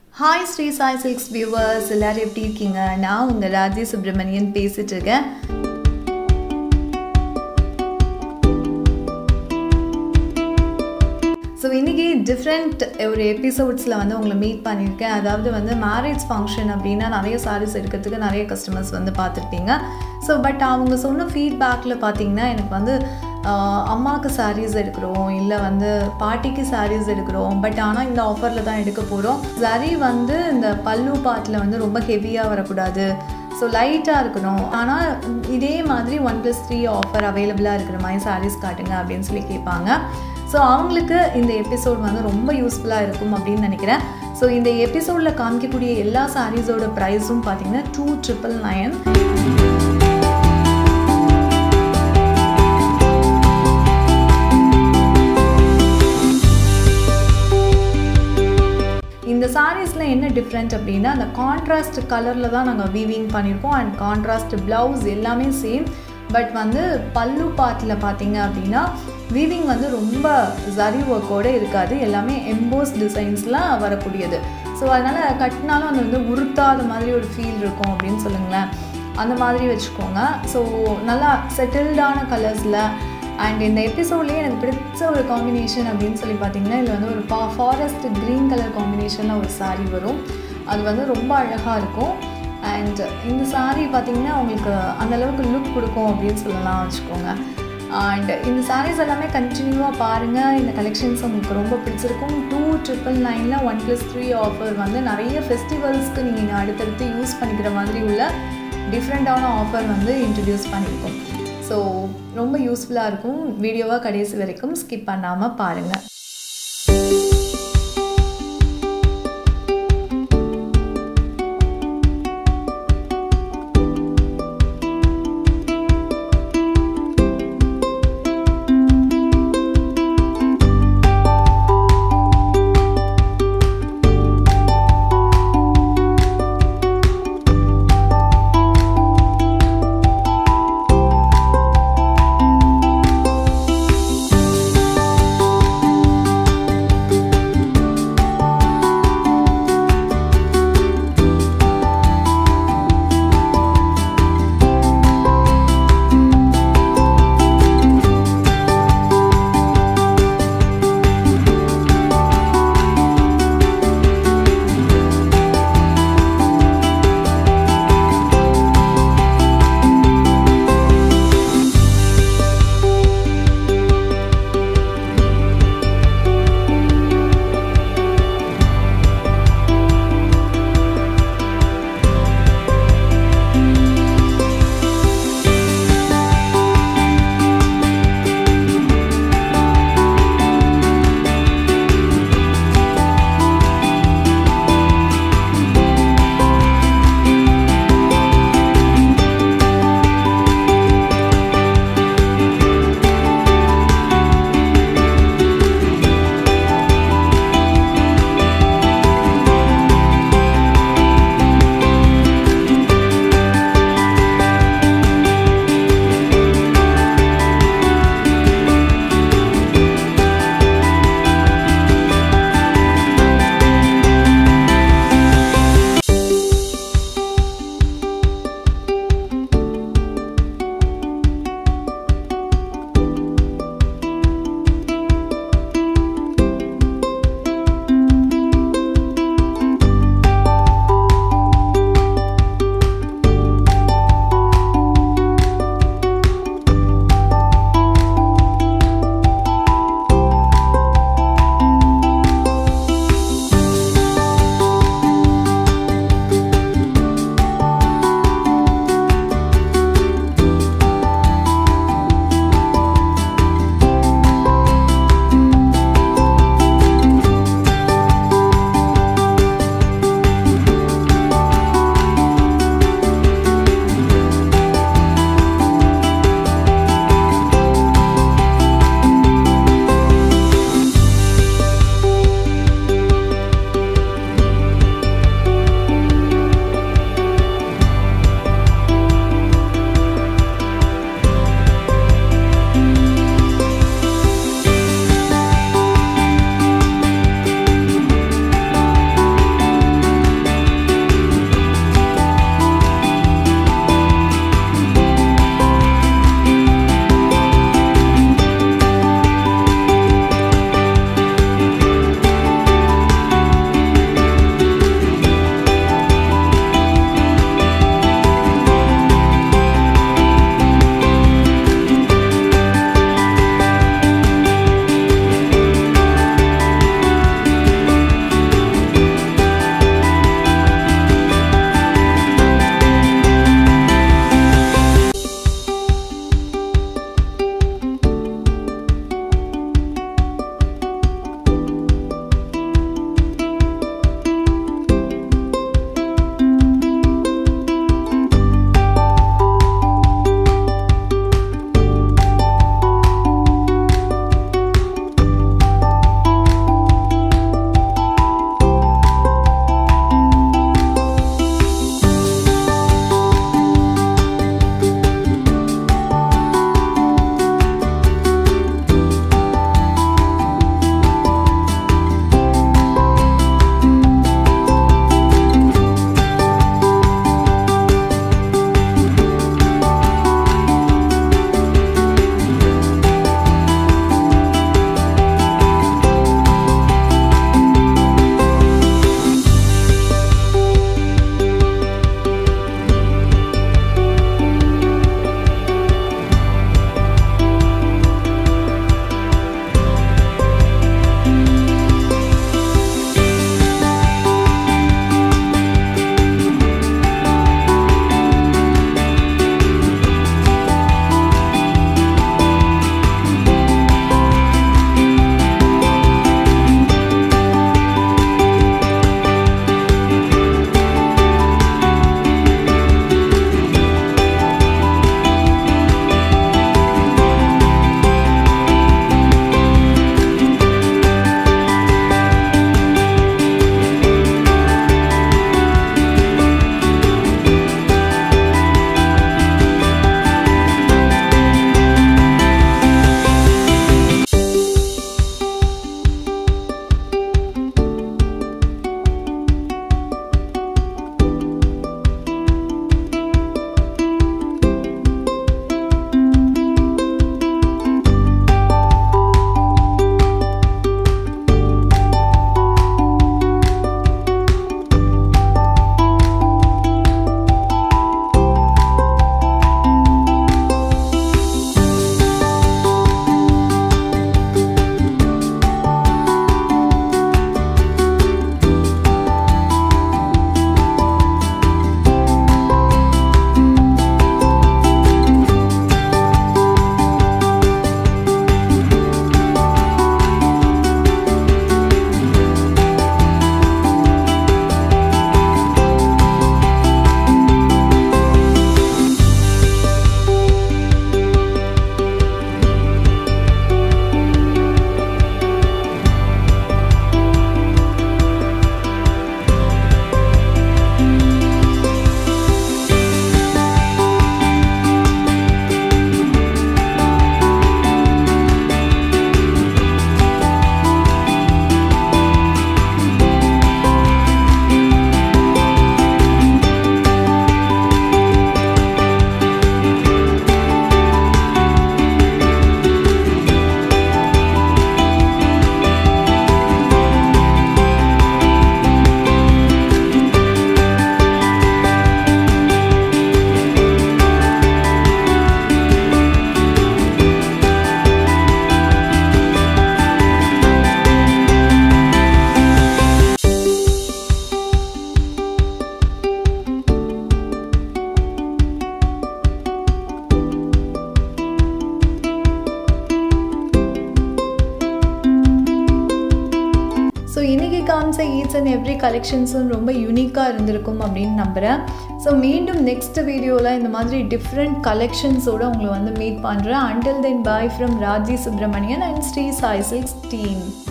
hi Sri Sai silks viewers எல்லாரும் எப்படி இருக்கீங்க நான் உங்கள் ராஜி சுப்ரமணியன் பேசிட்டு இருக்கேன் ஸோ இன்றைக்கி டிஃப்ரெண்ட் ஒரு எபிசோட்ஸில் வந்து உங்களை மீட் பண்ணியிருக்கேன் அதாவது வந்து மேரேஜ் ஃபங்க்ஷன் அப்படின்னா நிறைய சாரீஸ் எடுக்கிறதுக்கு நிறைய கஸ்டமர்ஸ் வந்து பார்த்துருப்பீங்க ஸோ பட் அவங்க சொன்ன ஃபீட்பேக்கில் பார்த்தீங்கன்னா எனக்கு வந்து ஆஹ், அம்மாவுக்கு சாரீஸ் எடுக்கிறோம் இல்லை வந்து பாட்டிக்கு சாரீஸ் எடுக்கிறோம் பட் ஆனால் இந்த ஆஃபரில் தான் எடுக்க போகிறோம் சரி வந்து இந்த பல்லு பாட்டில் வந்து ரொம்ப ஹெவியாக வரக்கூடாது ஸோ லைட்டாக இருக்கணும் ஆனால் இதே மாதிரி ஒன் ப்ளஸ் த்ரீ ஆஃபர் அவைலபிளாக இருக்கிற மாதிரி சாரீஸ் காட்டுங்க அப்படின்னு சொல்லி கேட்பாங்க ஸோ அவங்களுக்கு இந்த எபிசோட் வந்து ரொம்ப யூஸ்ஃபுல்லாக இருக்கும் அப்படின்னு நினைக்கிறேன் ஸோ இந்த எபிசோடில் காமிக்கக்கூடிய எல்லா சாரீஸோட ப்ரைஸும் பார்த்தீங்கன்னா டூ ட்ரிபிள் நைன் இந்த சாரீஸில் என்ன டிஃப்ரெண்ட் அப்படின்னா அந்த கான்ட்ராஸ்ட் கலரில் தான் நாங்கள் வீவிங் பண்ணியிருக்கோம் அண்ட் கான்ட்ராஸ்ட் ப்ளவுஸ் எல்லாமே சேம் பட் வந்து பல்லு பாட்டில் பார்த்தீங்க அப்படின்னா வீவிங் வந்து ரொம்ப ஜரி ஒர்க்கோடு இருக்காது எல்லாமே எம்போஸ் டிசைன்ஸ்லாம் வரக்கூடியது ஸோ அதனால் கட்டினாலும் அது வந்து உருத்தாத மாதிரி ஒரு ஃபீல் இருக்கும் அப்படின்னு சொல்லுங்களேன் அந்த மாதிரி வச்சுக்கோங்க ஸோ நல்லா செட்டில்டான கலர்ஸில் அண்ட் இந்த எபிசோட்லேயே எனக்கு பிடிச்ச ஒரு காம்பினேஷன் அப்படின்னு சொல்லி பார்த்தீங்கன்னா இதில் வந்து ஒரு பா ஃபாரஸ்ட் க்ரீன் கலர் காம்பினேஷனில் ஒரு saree வரும் அது வந்து ரொம்ப அழகாக இருக்கும் அண்ட் இந்த saree பார்த்தீங்கன்னா உங்களுக்கு அந்த அளவுக்கு லுக் கொடுக்கும் அப்படின்னு சொல்லலாம் வச்சுக்கோங்க அண்ட் இந்த sarees எல்லாமே கண்டினியூவாக பாருங்கள் இந்த கலெக்ஷன்ஸ் உங்களுக்கு ரொம்ப பிடிச்சிருக்கும் டூ ட்ரிபிள் நைனில் ஒன் ப்ளஸ் த்ரீ ஆஃபர் வந்து நிறைய ஃபெஸ்டிவல்ஸ்க்கு நீங்கள் அடுத்தடுத்து யூஸ் பண்ணிக்கிற மாதிரி உள்ள டிஃப்ரெண்ட்டான ஆஃபர் வந்து இன்ட்ரடியூஸ் பண்ணியிருக்கோம் ஸோ ரொம்ப யூஸ்ஃபுல்லாக இருக்கும் வீடியோவை கடைசி வரைக்கும் ஸ்கிப் பண்ணாமல் பாருங்கள் நிச்சயமாக ஈச் அண்ட் எவ்ரி கலெக்ஷன்ஸும் ரொம்ப யூனிக்காக இருந்திருக்கும் அப்படின்னு நம்புகிறேன் ஸோ மீண்டும் நெக்ஸ்ட் வீடியோவில் இந்த மாதிரி டிஃப்ரெண்ட் கலெக்ஷன்ஸோடு உங்களை வந்து மீட் பண்ணுறேன் until then bye from Raji Subramanian and Sri Sai silks team